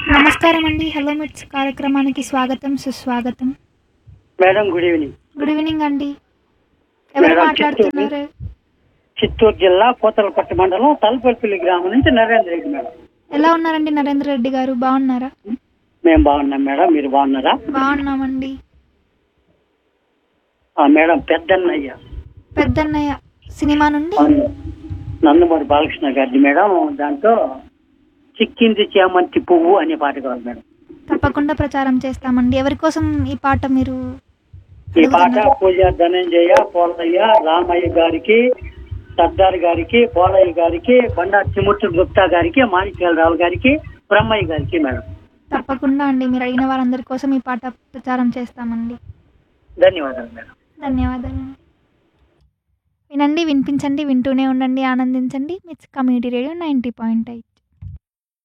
నమస్కారం అండి హలో మిట్స్ కార్యక్రమానికి స్వాగతం సుస్వాగతం madam good evening good evening అండి ఎవరు మేడం, మాట్లాడుతున్నారు చిత్తూరు జిల్లా పూతలపట్టు మండలం తలపల్లిపల్లి గ్రామం నుంచి నరేంద్ర రెడ్డి మేడం ఎలా ఉన్నారండి నరేంద్ర రెడ్డి గారు బాగున్నారా మేము బాగున్నాం మేడం మీరు బాగున్నారా బాగున్నామండి ఆ మేడం పెద్దన్నయ్య పెద్దన్నయ్య సినిమా నుండి అవును. నందమూరి బాలకృష్ణ గారిది మేడం దాంట్లో చిక్కింది చేమంతి పువ్వు అనే పాట కావాలి మేడం తప్పకుండా ప్రచారం చేస్తామండి ఎవరి కోసం ఈ పాట మీరు ఈ పాట అడుగుతున్నారు? పూజ ధనంజయ పోలయ్య రామయ్య గారికి సర్దార్ గారికి పోలయ్య గారికి బండా తిముర్తి గుప్తా గారికి మాణిక్యాలరావు గారికి బ్రహ్మయ్య గారికి మేడం తప్పకుండా అండి మీరు అడిగిన వారందరి కోసం ఈ పాట ప్రచారం చేస్తామండి ధన్యవాదాలు మేడం ధన్యవాదాలు వినండి వినిపించండి వింటూనే ఉండండి ఆనందించండి MITS community radio ninety point eight